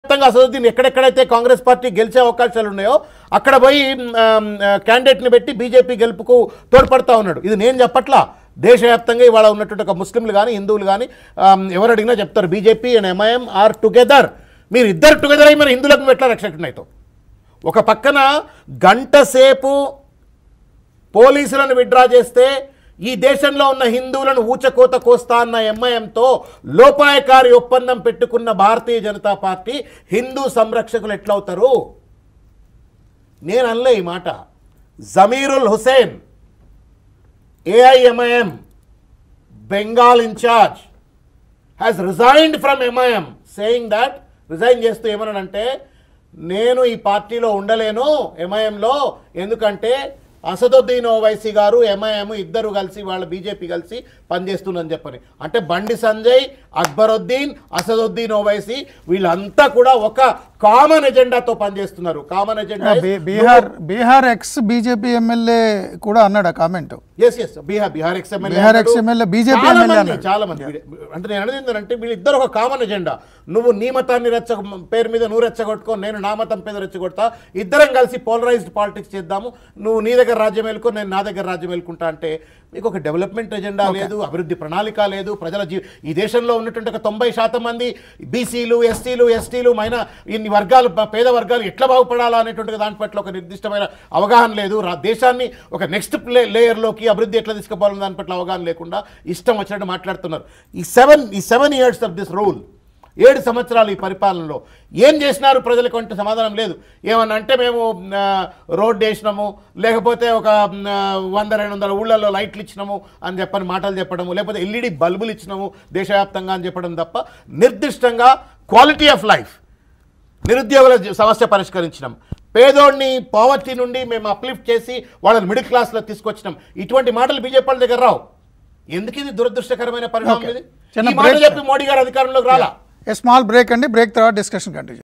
వ్యాప్తంగా అసదుద్దీన్ ఎక్కడెక్కడైతే కాంగ్రెస్ పార్టీ గెలిచే అవకాశాలు ఉన్నాయో అక్కడ పోయి క్యాండిడేట్ని పెట్టి బీజేపీ గెలుపుకు తోడ్పడతా ఉన్నాడు ఇది నేను చెప్పట్లా దేశవ్యాప్తంగా ఇవాళ ఉన్నటువంటి ఒక ముస్లింలు కానీ హిందువులు కానీ ఎవరు అడిగినా చెప్తారు BJP and MIM are together మీరు ఇద్దరు టుగెదర్ అయ్యి మరి హిందువులకు నువ్వు ఎట్లా రక్షకుడు అవుతావు ఒక పక్కన గంట సేపు పోలీసులను విడ్డ్రా చేస్తే ఈ దేశంలో ఉన్న హిందువులను ఊచకోత కోస్తా అన్న ఎంఐఎంతో లోపాయకారి ఒప్పందం పెట్టుకున్న భారతీయ జనతా పార్టీ హిందూ సంరక్షకులు ఎట్లవుతారు నేను అనలే ఈ మాట Zameerul Hussain AIMIM Bengal incharge has resigned from MIM saying that resign చేస్తూ ఏమన్నాడంటే నేను ఈ పార్టీలో ఉండలేను ఎంఐఎంలో ఎందుకంటే అసదుద్దీన్ ఓవైసీ గారు ఎంఐఎం ఇద్దరు కలిసి వాళ్ళ బీజేపీ కలిసి పనిచేస్తుందని చెప్పని అంటే బండి సంజయ్ అక్బరుద్దీన్ అసదుద్దీన్ ఓవైసీ వీళ్ళంతా కూడా ఒక కామన్ ఎజెండాతో పనిచేస్తున్నారు కామన్ ఎజెండా బీ- Bihar Bihar ex BJP MLA కూడా అన్నాడు ఆ comment S S Bihar Bihar ex MLA Bihar అన్నాడు. ఎక్స్ ఎమ్మెల్యే BJP చాలా ఎమ్మెల్యే మంది, అన్నాడు. చాలా మంది వీడి- అంటే నేను అనేది ఏంటంటే వీళ్ళిద్దరు ఒక కామన్ ఎజెండా నువ్వు నీ మతాన్ని రెచ్చ పేరు మీద నువ్వు రెచ్చగొట్టుకో నేను నా మతం పేద రెచ్చగొడతా ఇద్దరం కలిసి పోలరైజ్డ్ పాలిటిక్స్ చేద్దాము నువ్వు నీ దగ్గర రాజ్యం వెళ్ళుకో నేను నా దగ్గర రాజ్యం వెళ్ళుకుంటా అంటే మీకు ఒక డెవలప్మెంట్ ఎజెండా లేదు అభివృద్ధి ప్రణాళిక లేదు ప్రజల జీ ఈ దేశంలో ఉన్నటువంటి ఒక తొంభై శాతం మంది బీసీలు ఎస్టీలు ఎస్టీలు మైన ఇన్ని వర్గాలు ప- పేద వర్గాలు ఎట్లా బాగుపడాలా అనేటువంటి దాని పట్ల ఒక నిర్దిష్టమైన అవగాహన లేదు రా దేశాన్ని ఒక నెక్స్ట్ ప్లే లేయర్లోకి అభివృద్ధి ఎట్లా తీసుకుపోవాలని దాని పట్ల అవగాహన లేకుండా ఇష్టం వచ్చినట్టు మాట్లాడుతున్నారు ఈ సెవెన్ ఈ seven years of this rule ఏడు సంవత్సరాలు ఈ పరిపాలనలో ఏం చేసినారు ప్రజలకు అంటే సమాధానం లేదు ఏమన్నా అంటే మేము ఆ, రోడ్డు వేసినాము లేకపోతే ఒక ఆ, వంద రెండు వందల ఊళ్ళల్లో లైట్లు ఇచ్చినాము అని చెప్పని మాటలు చెప్పడము లేకపోతే ఎల్ఈడి బల్బులు ఇచ్చినాము దేశవ్యాప్తంగా అని చెప్పడం తప్ప నిర్దిష్టంగా క్వాలిటీ ఆఫ్ లైఫ్ నిరుద్యోగుల జ- సమస్య పరిష్కరించినాం పేదోడిని పావర్టీ నుండి మేము అప్లిఫ్ట్ చేసి వాళ్ళని మిడిల్ క్లాస్లో తీసుకొచ్చినాం ఇటువంటి మాటలు బీజేపీ వాళ్ళ దగ్గర రావు ఎందుకు ఇది దురదృష్టకరమైన పరిణామం Okay. ఇది చిన్న ఈ మాట break. చెప్పి మోడీ గారు అధికారంలోకి రాలా ఏ స్మాల్ బ్రేక్ అండి బ్రేక్ తర్వాత డిస్కషన్ కంటిన్యూ